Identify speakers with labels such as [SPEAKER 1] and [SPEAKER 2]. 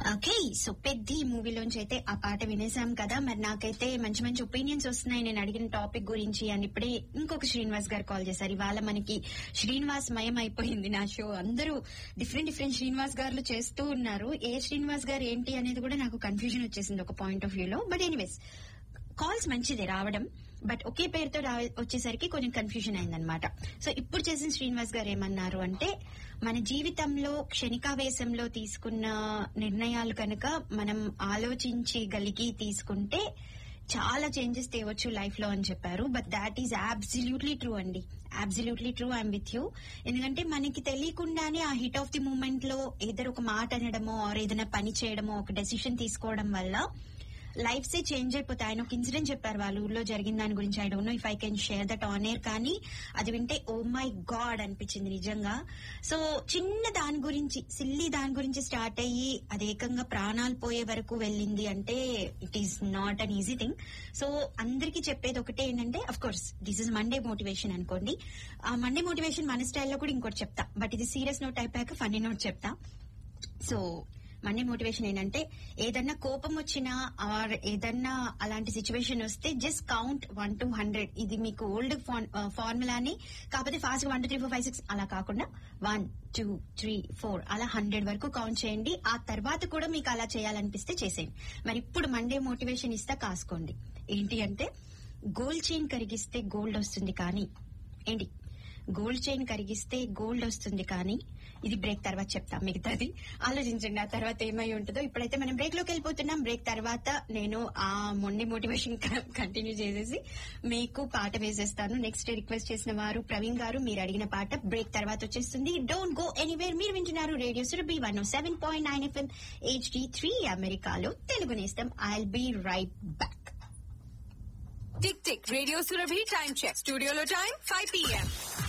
[SPEAKER 1] okay so పెద్ద మూవీలోంచి అయితే ఆ పాట వినేసాం కదా మరి నాకైతే మంచి మంచి ఒపీనియన్స్ వస్తున్నాయి నేను అడిగిన టాపిక్ గురించి అని ఇప్పుడే ఇంకొక శ్రీనివాస్ గారు కాల్ చేశారు ఇవాళ మనకి శ్రీనివాస్ మయం అయిపోయింది నా షో అందరూ డిఫరెంట్ డిఫరెంట్ శ్రీనివాస్ గారు చేస్తూ ఉన్నారు ఏ శ్రీనివాస్ గారు ఏంటి అనేది కూడా నాకు కన్ఫ్యూజన్ వచ్చేసింది ఒక పాయింట్ ఆఫ్ వ్యూలో బట్ ఎనీవేస్ కాల్స్ మంచిదే రావడం బట్ ఒకే పేరుతో రా వచ్చేసరికి కొంచెం కన్ఫ్యూజన్ అయిందనమాట సో ఇప్పుడు చేసిన శ్రీనివాస్ గారు ఏమన్నారు అంటే మన జీవితంలో క్షణికావేశంలో తీసుకున్న నిర్ణయాలు కనుక మనం ఆలోచించగలిగి తీసుకుంటే చాలా చేంజెస్ తేవచ్చు లైఫ్ లో అని చెప్పారు but that is absolutely true అండి absolutely true I'm with you ఎందుకంటే మనకి తెలియకుండానే ఆ హిట్ ఆఫ్ ది మూమెంట్ లో ఏదో ఒక మాట అనడమో ఆర్ ఏదైనా పని చేయడమో ఒక డెసిషన్ తీసుకోవడం వల్ల లైఫ్ సే చేంజ్ అయిపోతాయి ఆయన ఒక ఇన్సిడెంట్ చెప్పారు వాళ్ళ ఊర్లో జరిగిన దాని గురించి I don't know if I can share that on air కానీ అది వింటే ఓ మై గాడ్ అనిపించింది నిజంగా సో చిన్న దాని గురించి సిల్లీ దాని గురించి స్టార్ట్ అయ్యి అది ఏకంగా ప్రాణాలు పోయే వరకు వెళ్ళింది అంటే it is not an easy thing so అందరికీ చెప్పేది ఒకటే ఏంటంటే of course this is Monday motivation అనుకోండి ఆ మండే మోటివేషన్ మన స్టైల్లో కూడా ఇంకోటి చెప్తా బట్ ఇది సీరియస్ నోట్ అయిపోయాక ఫన్నీ నోట్ చెప్తా సో మనీ మోటివేషన్ ఏంటంటే ఏదన్నా కోపం వచ్చినా ఆర్ ఏదన్నా అలాంటి సిచ్యువేషన్ వస్తే just count one to hundred ఇది మీకు ఓల్డ్ ఫార్ములాని కాకపోతే fast one two three four five six అలా కాకుండా వన్ టూ త్రీ ఫోర్ అలా హండ్రెడ్ వరకు కౌంట్ చేయండి ఆ తర్వాత కూడా మీకు అలా చేయాలనిపిస్తే చేసేయండి మరి ఇప్పుడు మండే మోటివేషన్ ఇస్తా కాసుకోండి ఏంటి అంటే గోల్డ్ చైన్ కరిగిస్తే గోల్డ్ వస్తుంది కానీ ఏంటి గోల్డ్ చైన్ కరిగిస్తే గోల్డ్ వస్తుంది కానీ ఇది బ్రేక్ తర్వాత చెప్తా మిగతాది ఆలోచించండి ఆ తర్వాత ఏమై ఉంటుందో ఇప్పుడైతే మనం బ్రేక్ లోకి వెళ్ళిపోతున్నాం బ్రేక్ తర్వాత నేను ఆ మొండి మోటివేషన్ కంటిన్యూ చేసేసి మీకు పాట వేసేస్తాను నెక్స్ట్ రిక్వెస్ట్ చేసిన వారు ప్రవీణ్ గారు మీరు అడిగిన పాట బ్రేక్ తర్వాత వచ్చేస్తుంది డోంట్ గో ఎనీవేర్ మీరు వింటున్నారు radio Surabhi one seven point nine FM HD three అమెరికాలో తెలుగు నేస్తం I be right back
[SPEAKER 2] tick tick radio Surabhi time check స్టూడియోలో టైం ఫైవ్ పిఎం